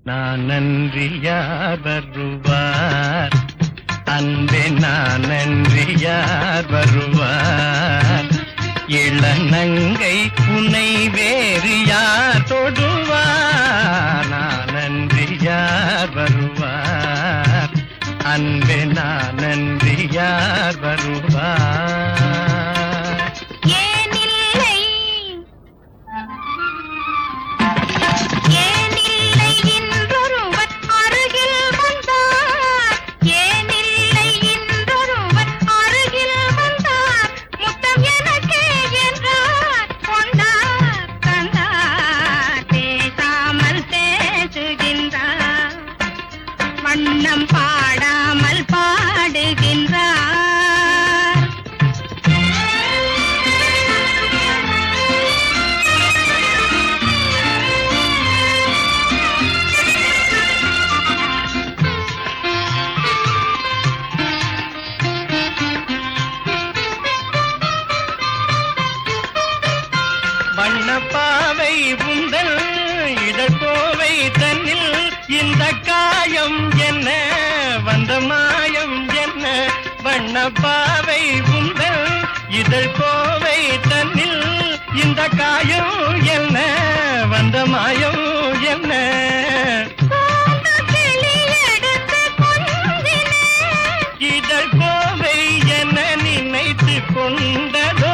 நான் நன்றி யார் வருவார் அன்பே நான் நன்றி யார் வருவார் இளநங்கை உன்னை வேறு யார் தொடுவார் நான் நன்றி யார் வருவார் அன்பே நான் நன்றி யார் வருவார் ஏனில்லை ஏனில்லை இன்றொருவர் அருகில் வந்தார் ஏனில்லை இன்றொருவர் அருகில் வந்தார் முத்தம் எனக்கே என்றார் கொண்டார் கண்டார் பேசாமல் பேசுகின்றார் வண்ணம் பாடாமல் பாடுகின்றார் வண்ணப்பாவை உந்தல் இடக்கோவை தன்னில் இந்த காயம் என்ன வந்த மாயம் என்ன வண்ணப்பாவை உந்தல் இதழ் கோவை தன்னில் இந்த காயம் என்ன வந்த மாயம் என்ன கிளியெடுத்து கொஞ்சினேன் இதழ் கோவை என நினைத்து கொண்டதோ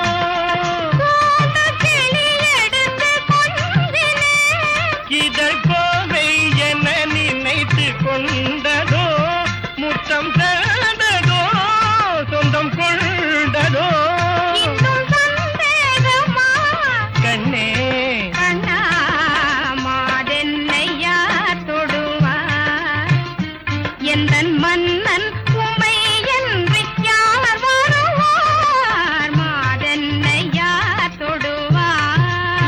கிளியெடுத்து கொஞ்சினேன் இதழ் கோவை என நினைத்து கொண்டதோ முத்தம் தந்ததோ சொந்தம் கொண்டதோ இன்னும் சந்தேகமா கண்ணே கண்ணா மாதென்னை யார் தொடுவார் எந்தன் மன்னன் உமை என்று யார் வருவார் மாதென்னை யார் தொடுவார்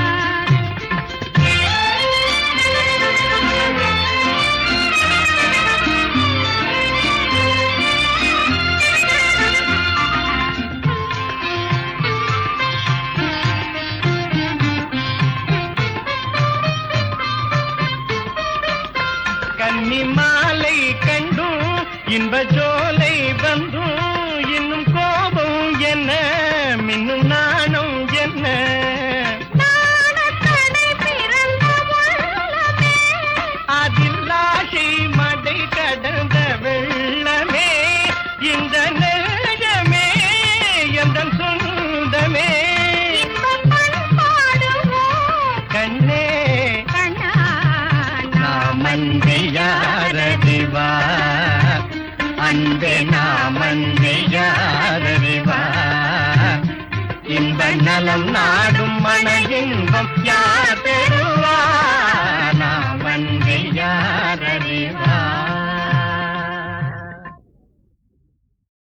கன்னி மாலை கண்டும் இன்ப சோலை வந்தும் இன்னும் கோபம் என்ன மின்னும் நாணம் என்ன நாணத்தடை பிறந்த உள்ளமே அதில் ஆசை மடை கடந்த வெள்ளமே இந்த நெஞ்சமே எந்த சொந்தமே இன்பம் பண்பாடுவோம் கண்ணே கண்ணா நாம் அன்பே யாரறிவார் அன்பே நாம் அன்பே யாரறிவார் இன்ப நலம் நாடும் மன இன்பம் யார் பெறுவார்